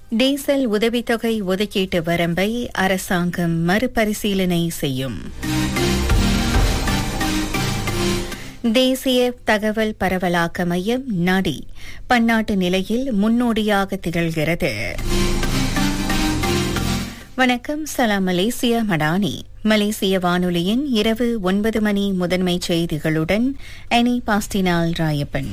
diesel உதவித்தொகை ஒதுக்கீட்டு வரம்பை அரசாங்கம் மறுபரிசீலனை செய்யும் தேசிய தகவல் பரவலாக்க மையம் நடி பன்னாட்டு நிலையில் முன்னோடியாக திகழ்கிறது வணக்கம் சலாம் மலேசியா மடானி மலேசிய வானொலியின் இரவு ஒன்பது மணி முதன்மை செய்திகளுடன் அனி பாஸ்டினால் ராயப்பன்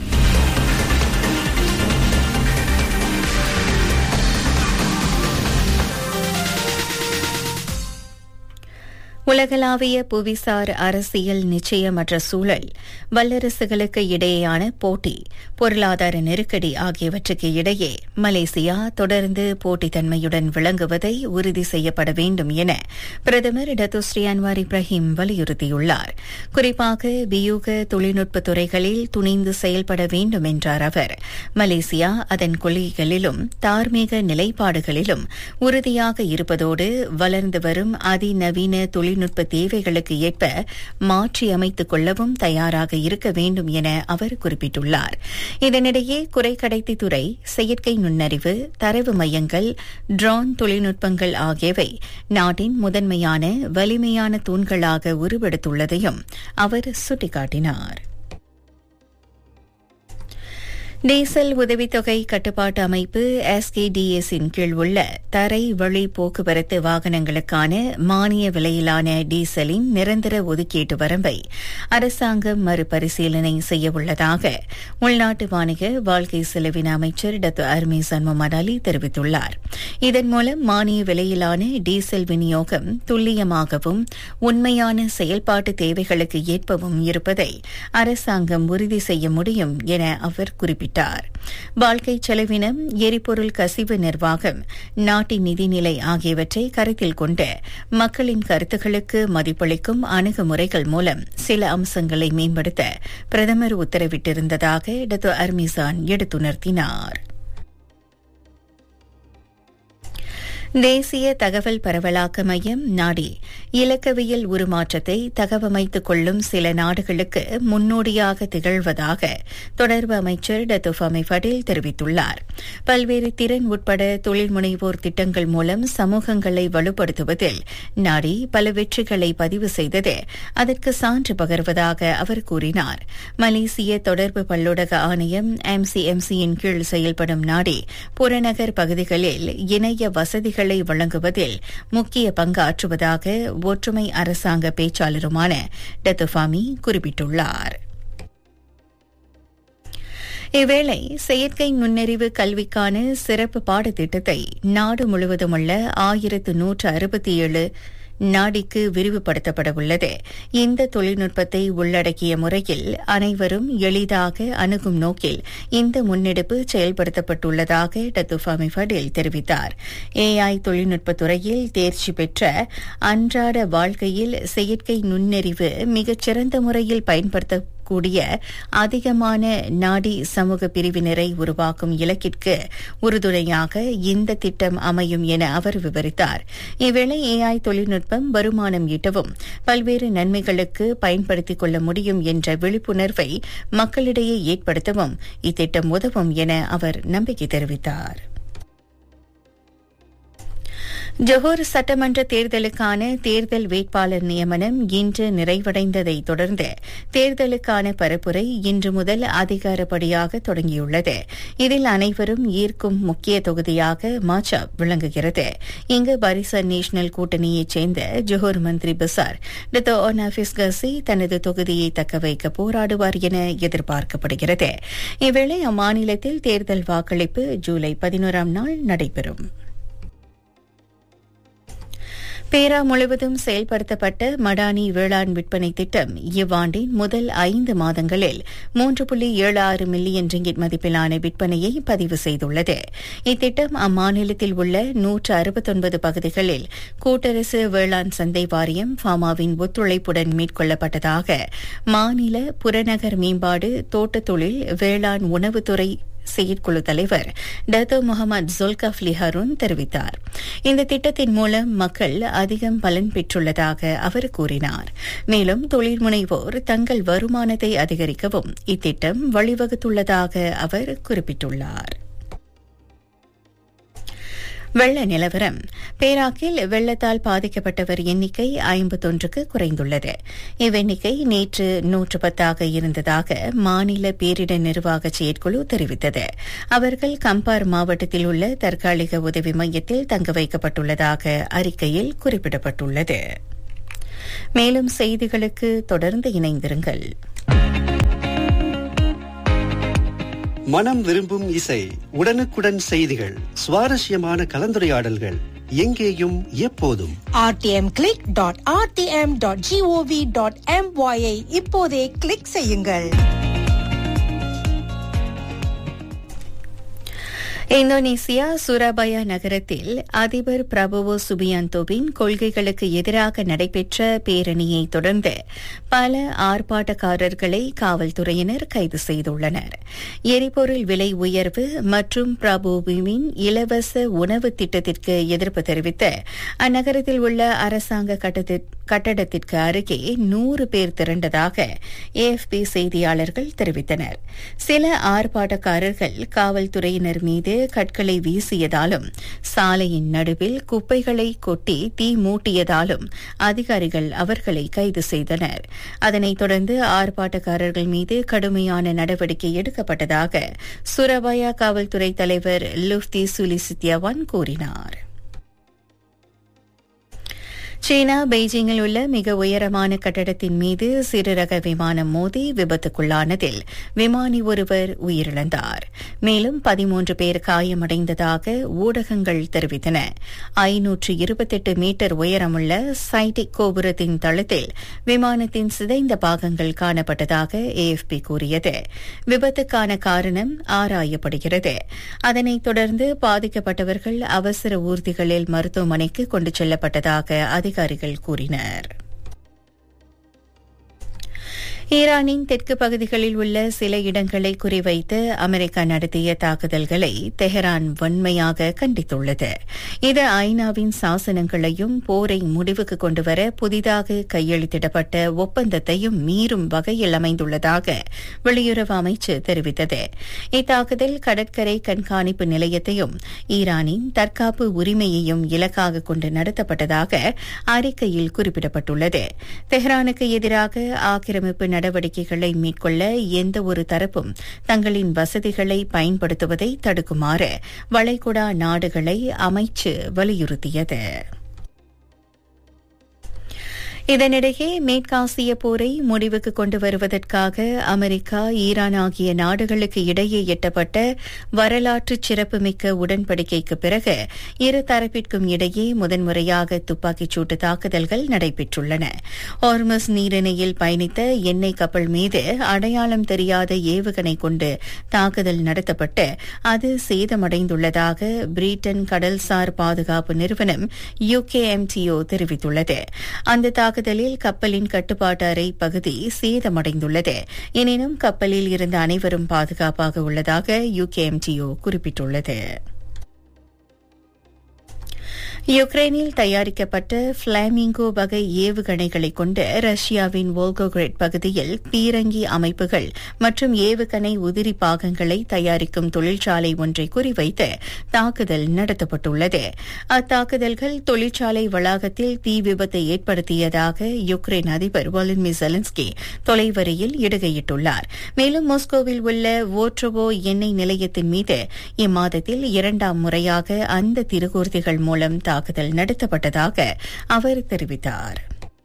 உலகளாவிய புவிசார் அரசியல் நிச்சயமற்ற சூழல் வல்லரசுகளுக்கு இடையேயான போட்டி பொருளாதார நெருக்கடி ஆகியவற்றுக்கு இடையே மலேசியா தொடர்ந்து போட்டித்தன்மையுடன் விளங்குவதை உறுதி செய்யப்பட வேண்டும் என பிரதமர் டத்துஸ்ரீ அன்வார் இப்ராஹிம் வலியுறுத்தியுள்ளார் குறிப்பாக வியூக தொழில்நுட்ப துறைகளில் துணிந்து செயல்பட வேண்டும் என்றார் அவர் மலேசியா அதன் கொள்கைகளிலும் தார்மீக நிலைப்பாடுகளிலும் உறுதியாக இருப்பதோடு வளர்ந்து வரும் அதிநவீன தொழில் தொழில்நுட்ப தேவைகளுக்கு ஏற்ப மாற்றி அமைத்துக் கொள்ளவும் தயாராக இருக்க வேண்டும் என அவர் குறிப்பிட்டுள்ளார் இதனிடையே குறைக்கடைத்தி துறை செயற்கை நுண்ணறிவு தரவு மையங்கள் ட்ரோன் தொழில்நுட்பங்கள் ஆகியவை நாட்டின் முதன்மையான வலிமையான தூண்களாக உருவெடுத்துள்ளதையும் அவர் சுட்டிக்காட்டினார் டீசல் உதவித்தொகை கட்டுப்பாட்டு அமைப்பு எஸ்கேடிஎஸ் இன் கீழ் உள்ள தரை வழி போக்குவரத்து வாகனங்களுக்கான மானிய விலையிலான டீசலின் நிரந்தர ஒதுக்கீட்டு வரம்பை அரசாங்கம் மறுபரிசீலனை செய்யவுள்ளதாக உள்நாட்டு வாணிக வாழ்க்கை செலவின அமைச்சர் டத்து அர்மி சண்முகமட் அலி தெரிவித்துள்ளார் இதன் மூலம் மானிய விலையிலான டீசல் விநியோகம் துல்லியமாகவும் உண்மையான செயல்பாட்டு தேவைகளுக்கு ஏற்பவும் இருப்பதை அரசாங்கம் உறுதி செய்ய முடியும் என அவர் குறிப்பிட்டார் குறிப்பிட்டார் வாழ்க்கை செலவினம் எரிபொருள் கசிவு நிர்வாகம் நாட்டின் நிதிநிலை ஆகியவற்றை கருத்தில் கொண்டு மக்களின் கருத்துக்களுக்கு மதிப்பளிக்கும் அணுகுமுறைகள் மூலம் சில அம்சங்களை மேம்படுத்த பிரதமர் உத்தரவிட்டிருந்ததாக டத்து அர்மிசான் எடுத்துணர்த்தினார் தேசிய தகவல் பரவலாக்க மையம் நாடி இலக்கவியல் உருமாற்றத்தை தகவமைத்துக் கொள்ளும் சில நாடுகளுக்கு முன்னோடியாக திகழ்வதாக தொடர்பு அமைச்சர் டத்துஃபமி படேல் தெரிவித்துள்ளார் பல்வேறு திறன் உட்பட தொழில் முனைவோர் திட்டங்கள் மூலம் சமூகங்களை வலுப்படுத்துவதில் நாடி பல வெற்றிகளை பதிவு செய்தது அதற்கு சான்று பகர்வதாக அவர் கூறினார் மலேசிய தொடர்பு பல்லூடக ஆணையம் எம்சிஎம்சியின் கீழ் செயல்படும் நாடி புறநகர் பகுதிகளில் இணைய வசதிகள் சேவைகளை வழங்குவதில் முக்கிய பங்காற்றுவதாக ஒற்றுமை அரசாங்க பேச்சாளருமான டத்துஃபாமி குறிப்பிட்டுள்ளார் இவ்வேளை செயற்கை நுண்ணறிவு கல்விக்கான சிறப்பு பாடத்திட்டத்தை நாடு முழுவதும் உள்ள ஆயிரத்து நூற்று அறுபத்தி ஏழு நாடிக்கு விரிவுபடுத்தப்பட உள்ளது இந்த தொழில்நுட்பத்தை உள்ளடக்கிய முறையில் அனைவரும் எளிதாக அணுகும் நோக்கில் இந்த முன்னெடுப்பு செயல்படுத்தப்பட்டுள்ளதாக டத்துஃபாமி ஃபடில் தெரிவித்தார் ஏஐ தொழில்நுட்பத் துறையில் தேர்ச்சி பெற்ற அன்றாட வாழ்க்கையில் செயற்கை நுண்ணறிவு மிகச்சிறந்த முறையில் பயன்படுத்த கூடிய அதிகமான நாடி சமூக பிரிவினரை உருவாக்கும் இலக்கிற்கு உறுதுணையாக இந்த திட்டம் அமையும் என அவர் விவரித்தார் இவ்வேளை ஏஐ தொழில்நுட்பம் வருமானம் ஈட்டவும் பல்வேறு நன்மைகளுக்கு பயன்படுத்திக் கொள்ள முடியும் என்ற விழிப்புணர்வை மக்களிடையே ஏற்படுத்தவும் இத்திட்டம் உதவும் என அவர் நம்பிக்கை தெரிவித்தார் ஜொஹோர் சட்டமன்ற தேர்தலுக்கான தேர்தல் வேட்பாளர் நியமனம் இன்று நிறைவடைந்ததை தொடர்ந்து தேர்தலுக்கான பரப்புரை இன்று முதல் அதிகாரப்படியாக தொடங்கியுள்ளது இதில் அனைவரும் ஈர்க்கும் முக்கிய தொகுதியாக மாச்சாப் விளங்குகிறது இங்கு பரிசன் நேஷனல் கூட்டணியைச் சேர்ந்த ஜொஹோர் மந்திரி பசார் டத்தோ ஒனாஃபிஸ் கசி தனது தொகுதியை தக்கவைக்க போராடுவார் என எதிர்பார்க்கப்படுகிறது இவ்வேளை அம்மாநிலத்தில் தேர்தல் வாக்களிப்பு ஜூலை பதினோராம் நாள் நடைபெறும் பேரா முழுவதும் செயல்படுத்தப்பட்ட மடானி வேளாண் விற்பனை திட்டம் இவ்வாண்டின் முதல் ஐந்து மாதங்களில் மூன்று புள்ளி ஏழு ஆறு மில்லியன் ரிங்கிட் மதிப்பிலான விற்பனையை பதிவு செய்துள்ளது இத்திட்டம் அம்மாநிலத்தில் உள்ள நூற்று அறுபத்தொன்பது பகுதிகளில் கூட்டரசு வேளாண் சந்தை வாரியம் ஃபாமாவின் ஒத்துழைப்புடன் மேற்கொள்ளப்பட்டதாக மாநில புறநகர் மேம்பாடு தோட்டத் தொழில் வேளாண் உணவுத்துறை செயற்குழு தலைவர் டத்தோ முகமது ஜுல்கஃப்லி ஹருன் தெரிவித்தார் இந்த திட்டத்தின் மூலம் மக்கள் அதிகம் பலன் பெற்றுள்ளதாக அவர் கூறினார் மேலும் தொழில் முனைவோர் தங்கள் வருமானத்தை அதிகரிக்கவும் இத்திட்டம் வழிவகுத்துள்ளதாக அவர் குறிப்பிட்டுள்ளார் வெள்ள நிலவரம் பேராக்கில் வெள்ளத்தால் பாதிக்கப்பட்டவர் எண்ணிக்கை ஐம்பத்தொன்றுக்கு குறைந்துள்ளது இவ்வெண்ணிக்கை நேற்று நூற்று பத்தாக இருந்ததாக மாநில பேரிடர் நிர்வாக செயற்குழு தெரிவித்தது அவர்கள் கம்பார் மாவட்டத்தில் உள்ள தற்காலிக உதவி மையத்தில் தங்க வைக்கப்பட்டுள்ளதாக அறிக்கையில் குறிப்பிடப்பட்டுள்ளது மேலும் செய்திகளுக்கு தொடர்ந்து இணைந்திருங்கள் மனம் விரும்பும் இசை உடனுக்குடன் செய்திகள் சுவாரஸ்யமான கலந்துரையாடல்கள் எங்கேயும் எப்போதும் rtmclick.rtm.gov.my ஐ இப்போதே கிளிக் செய்யுங்கள் இந்தோனேசியா சுரபாயா நகரத்தில் அதிபர் பிரபோவோ சுபியாந்தோவின் கொள்கைகளுக்கு எதிராக நடைபெற்ற பேரணியை தொடர்ந்து பல ஆர்ப்பாட்டக்காரர்களை காவல்துறையினர் கைது செய்துள்ளனர் எரிபொருள் விலை உயர்வு மற்றும் பிரபோவின் இலவச உணவு திட்டத்திற்கு எதிர்ப்பு தெரிவித்து அந்நகரத்தில் உள்ள அரசாங்க கட்டடத்திற்கு அருகே நூறு பேர் திரண்டதாக ஏஎஃப்பி செய்தியாளர்கள் தெரிவித்தனர் சில ஆர்ப்பாட்டக்காரர்கள் காவல்துறையினர் மீது கற்களை வீசியதாலும் சாலையின் நடுவில் குப்பைகளை கொட்டி தீ மூட்டியதாலும் அதிகாரிகள் அவர்களை கைது செய்தனர் அதனைத் தொடர்ந்து ஆர்ப்பாட்டக்காரர்கள் மீது கடுமையான நடவடிக்கை எடுக்கப்பட்டதாக சுரபாயா காவல்துறை தலைவர் லுப்தி சுலிசித்யவான் கூறினார் சீனா பெய்ஜிங்கில் உள்ள மிக உயரமான கட்டடத்தின் மீது சிறுரக விமானம் மோதி விபத்துக்குள்ளானதில் விமானி ஒருவர் உயிரிழந்தார் மேலும் பதிமூன்று பேர் காயமடைந்ததாக ஊடகங்கள் தெரிவித்தன ஐநூற்று இருபத்தெட்டு மீட்டர் உயரமுள்ள சைடிக் கோபுரத்தின் தளத்தில் விமானத்தின் சிதைந்த பாகங்கள் காணப்பட்டதாக ஏஎஃப்பி கூறியது விபத்துக்கான காரணம் ஆராயப்படுகிறது அதனைத் தொடர்ந்து பாதிக்கப்பட்டவர்கள் அவசர ஊர்திகளில் மருத்துவமனைக்கு கொண்டு செல்லப்பட்டதாக அதிகாரிகள் கூறினர் ஈரானின் தெற்கு பகுதிகளில் உள்ள சில இடங்களை குறிவைத்து அமெரிக்கா நடத்திய தாக்குதல்களை தெஹரான் வன்மையாக கண்டித்துள்ளது இது ஐநாவின் சாசனங்களையும் போரை முடிவுக்கு கொண்டுவர புதிதாக கையெழுத்திடப்பட்ட ஒப்பந்தத்தையும் மீறும் வகையில் அமைந்துள்ளதாக வெளியுறவு அமைச்சு தெரிவித்தது இத்தாக்குதல் கடற்கரை கண்காணிப்பு நிலையத்தையும் ஈரானின் தற்காப்பு உரிமையையும் இலக்காக கொண்டு நடத்தப்பட்டதாக அறிக்கையில் குறிப்பிடப்பட்டுள்ளது தெஹ்ரானுக்கு எதிராக ஆக்கிரமிப்பு நடவடிக்கைகளை மேற்கொள்ள எந்த ஒரு தரப்பும் தங்களின் வசதிகளை பயன்படுத்துவதை தடுக்குமாறு வளைகுடா நாடுகளை அமைச்சு வலியுறுத்தியது இதனிடையே மேற்காசிய போரை முடிவுக்கு கொண்டு வருவதற்காக அமெரிக்கா ஈரான் ஆகிய நாடுகளுக்கு இடையே எட்டப்பட்ட வரலாற்று சிறப்புமிக்க உடன்படிக்கைக்கு பிறகு இரு தரப்பிற்கும் இடையே முதன்முறையாக துப்பாக்கிச் சூட்டு தாக்குதல்கள் நடைபெற்றுள்ளன ஹார்மஸ் நீரிணையில் பயணித்த எண்ணெய் கப்பல் மீது அடையாளம் தெரியாத ஏவுகணை கொண்டு தாக்குதல் நடத்தப்பட்டு அது சேதமடைந்துள்ளதாக பிரிட்டன் கடல்சார் பாதுகாப்பு நிறுவனம் யுகேஎம்டிஓ தெரிவித்துள்ளது அந்த தாக்குதலில் கப்பலின் கட்டுப்பாட்டு அறை பகுதி சேதமடைந்துள்ளது எனினும் கப்பலில் இருந்த அனைவரும் பாதுகாப்பாக உள்ளதாக யுகேஎம்டிஓ குறிப்பிட்டுள்ளது யுக்ரைனில் தயாரிக்கப்பட்ட பிளாமிங்கோ வகை ஏவுகணைகளை கொண்டு ரஷ்யாவின் வோல்கோகிரேட் பகுதியில் பீரங்கி அமைப்புகள் மற்றும் ஏவுகணை உதிரி பாகங்களை தயாரிக்கும் தொழிற்சாலை ஒன்றை குறிவைத்து தாக்குதல் நடத்தப்பட்டுள்ளது அத்தாக்குதல்கள் தொழிற்சாலை வளாகத்தில் தீ விபத்தை ஏற்படுத்தியதாக யுக்ரைன் அதிபர் வாலடிமிர் ஜெலன்ஸ்கி தொலைவரியில் இடுகையிட்டுள்ளார் மேலும் மாஸ்கோவில் உள்ள ஓட்ரோவோ எண்ணெய் நிலையத்தின் மீது இம்மாதத்தில் இரண்டாம் முறையாக அந்த திருகூர்த்திகள் மூலம் தாக்குதல் நடத்தப்பட்டதாக அவர் தெரிவித்தார்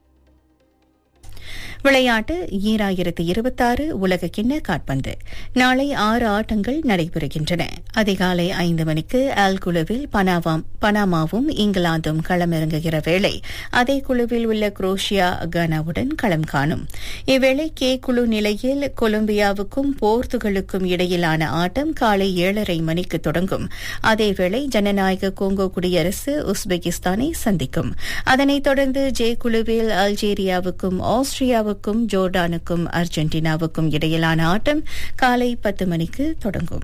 விளையாட்டு ஈராயிரத்து இருபத்தாறு உலக கிண்ண காட்பந்து நாளை ஆறு ஆட்டங்கள் நடைபெறுகின்றன அதிகாலை ஐந்து மணிக்கு ஆல் குழுவில் பனாமாவும் இங்கிலாந்தும் களமிறங்குகிற வேளை அதே குழுவில் உள்ள குரோஷியா கானாவுடன் களம் காணும் இவ்வேளை கே குழு நிலையில் கொலம்பியாவுக்கும் போர்த்துகலுக்கும் இடையிலான ஆட்டம் காலை ஏழரை மணிக்கு தொடங்கும் அதேவேளை ஜனநாயக கோங்கோ குடியரசு உஸ்பெகிஸ்தானை சந்திக்கும் அதனைத் தொடர்ந்து ஜே குழுவில் அல்ஜீரியாவுக்கும் ஆஸ்திரியாவுக்கும் இந்தியாவுக்கும் ஜோர்டானுக்கும் அர்ஜென்டினாவுக்கும் இடையிலான ஆட்டம் காலை பத்து மணிக்கு தொடங்கும்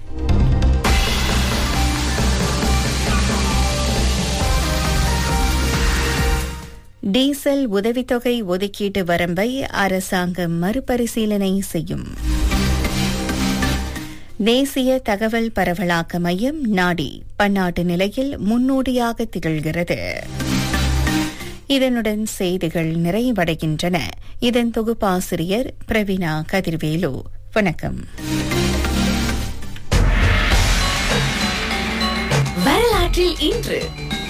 டீசல் உதவித்தொகை ஒதுக்கீட்டு வரம்பை அரசாங்கம் மறுபரிசீலனை செய்யும் தேசிய தகவல் பரவலாக்க மையம் நாடி பன்னாட்டு நிலையில் முன்னோடியாக திகழ்கிறது இதனுடன் செய்திகள் நிறைவடைகின்றன இதன் தொகுப்பாசிரியர் பிரவீனா கதிர்வேலு வணக்கம் வரலாற்றில் இன்று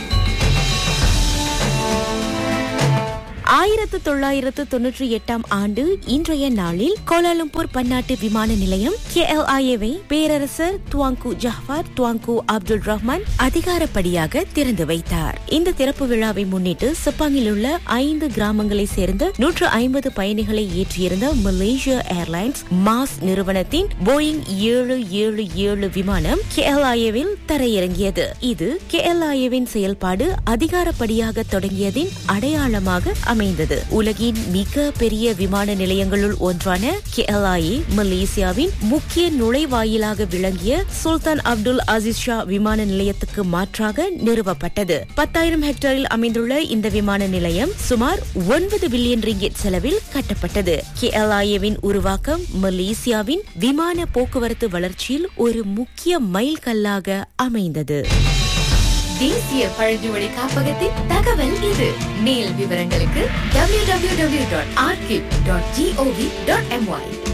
ஆயிரத்து தொள்ளாயிரத்து தொன்னூற்றி எட்டாம் ஆண்டு இன்றைய நாளில் கோலாலம்பூர் பன்னாட்டு விமான நிலையம் கேஎல்ஐஏவை பேரரசர் துவாங்கு ஜஹ்வார் துவாங்கு அப்துல் ரஹ்மான் அதிகாரப்படியாக திறந்து வைத்தார் இந்த திறப்பு விழாவை முன்னிட்டு சிப்பாங்கில் உள்ள ஐந்து கிராமங்களை சேர்ந்த நூற்று ஐம்பது பயணிகளை ஏற்றியிருந்த மலேசியா ஏர்லைன்ஸ் மாஸ் நிறுவனத்தின் போயிங் ஏழு ஏழு ஏழு விமானம் கேஎல்ஐஏவில் தரையிறங்கியது இது கேஎல்ஐஏவின் செயல்பாடு அதிகாரப்படியாக தொடங்கியதின் அடையாளமாக அமைந்தது உலகின் மிக பெரிய விமான நிலையங்களுள் ஒன்றான கேஎல்ஐஏ மலேசியாவின் முக்கிய நுழைவாயிலாக விளங்கிய சுல்தான் அப்துல் அசீஸ் ஷா விமான நிலையத்துக்கு மாற்றாக நிறுவப்பட்டது பத்தாயிரம் ஹெக்டேரில் அமைந்துள்ள இந்த விமான நிலையம் சுமார் ஒன்பது பில்லியன் ரிங்கிட் செலவில் கட்டப்பட்டது கேஎல்ஐஏவின் உருவாக்கம் மலேசியாவின் விமான போக்குவரத்து வளர்ச்சியில் ஒரு முக்கிய மைல்கல்லாக அமைந்தது தேசிய பழங்குடி காப்பகத்தின் தகவல் இது மேல் விவரங்களுக்கு www.archive.gov.my